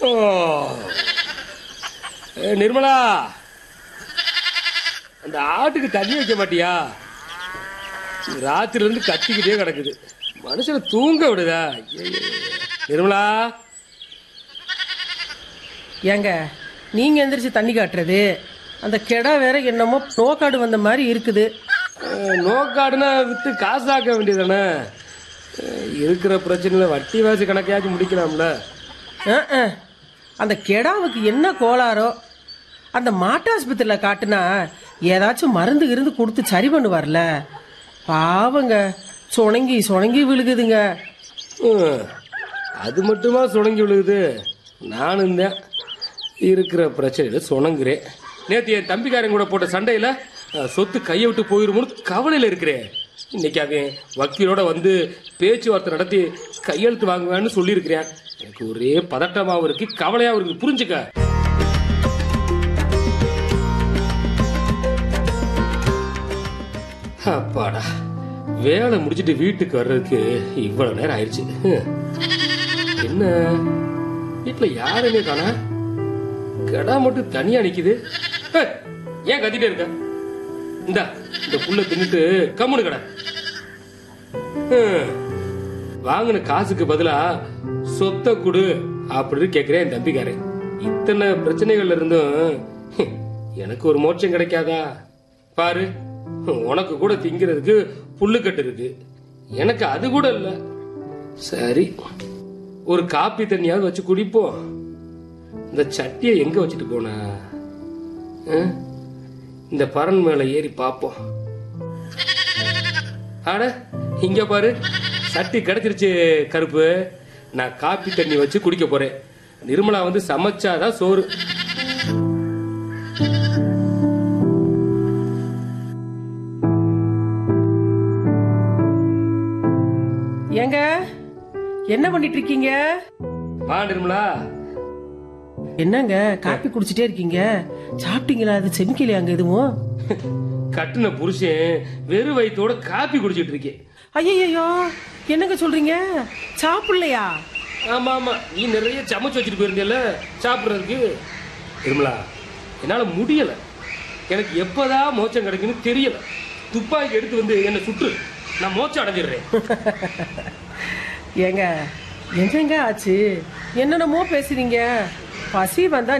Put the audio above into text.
ஓ. ஏ, நிர்மலா அந்த ஆட்டுக்கு தண்ணி வைக்க மாட்டியா ராத்திரில இருந்து கத்திக்கிட்டே கிடக்குது மனுஷனை தூங்க விடுதா ஐயையோ. நிர்மலா ஏங்க நீங்க எந்திரிச்சு தண்ணி காட்டுறது அந்த கெடா வேற என்னமோ நோக்காடு வந்த மாதிரி இருக்குது அஹ், நோக்காடுனா வித்து காசு ஆக்க வேண்டியதானே இருக்கிற பிரச்சனையில வட்டி வாசி கணக்கையாச்சும் முடிக்கலாம்ல அஹ், அஹ். அந்த கெடாவுக்கு என்ன கோளாரோ அந்த மாட்டாஸ்பத்திரியில் காட்டுனா ஏதாச்சும் மருந்து இருந்து கொடுத்து சரி பண்ணுவார்ல பாவங்க சுணங்கி சுணங்கி விழுகுதுங்க ஹம், அது மட்டுமா சுணங்கி விழுகுது நானும் தான் இருக்கிற பிரச்சனையில சுணங்குறேன் நேத்து என் தம்பிக்காரன் கூட போட்ட சண்டையில அஹ், சொத்து கையை விட்டு போயிருமோன்னு கவலையில இருக்கிறேன் இன்னைக்கு அவன் வக்கீலோட வந்து பேச்சுவார்த்தை நடத்தி கையெழுத்து வாங்குவேன்னு சொல்லியிருக்கிறேன் எனக்கு ஒரே பதட்டமாவும் இருக்கு கவலையாவும் இருக்கு புரிஞ்சுக்க அப்பாடா வேலை முடிச்சிட்டு வீட்டுக்கு வர்றதுக்கு இவ்வளவு நேரம் ஆயிடுச்சு ஹம். என்ன வீட்டுல யாருமே காணா கடா மட்டும் தனியா நிக்குது ஏய், ஏன் கத்திட்டே இருக்க இந்த இந்த புல்ல தின்னுட்டு கம்முனு கடை ஹம். வாங்கின காசுக்கு பதிலா சொத்தை கொடு அப்படின்னு கேக்குறேன் என் தம்பிக்காரன் இத்தனை பிரச்சனைகள்ல இருந்தும் ஹம், எனக்கு ஒரு மோட்சம் கிடைக்காதா பாரு உனக்கு கூட திங்கிறதுக்கு புல்லுக்கட்டு இருக்கு எனக்கு அது கூட இல்ல சரி ஒரு காப்பி தண்ணியாவது வச்சு குடிப்போம் இந்த சட்டியை எங்க வச்சுட்டு போன ஆ? இந்த பரன் மேல ஏறி பாப்போம் அட இங்க பாரு சட்டி கிடைச்சிருச்சு கருப்பு நான் காப்பி தண்ணி வச்சு குடிக்க போறேன் நிர்மலா வந்து சமைச்சாதான் சோறு ஏங்க என்ன பண்ணிட்டு இருக்கீங்க வா நிர்மலா என்னங்க காப்பி குடிச்சிட்டே இருக்கீங்க சாப்பிட்டீங்களா அது செமிக்கலையாங்க எதுவும் கட்டுன புருஷன் வெறும் வயித்தோட காப்பி குடிச்சிட்டு இருக்கேன் ஐயோ என்னங்க சொல்றீங்க சாப்பிடலையா ஆமா ஆமா நீ நிறைய சமைச்சு வச்சுட்டு போயிருந்தல சாப்பிடுறதுக்கு நிர்மலா என்னால முடியல எனக்கு எப்பதான் மோச்சம் கிடைக்குன்னு தெரியல துப்பாக்கி எடுத்து வந்து என்னை சுற்று நான் மோச்சம் அடைஞ்சிடுறேன் ஏங்க என்னங்க ஆச்சு என்னென்னமோ பேசுறீங்க பசி வந்தா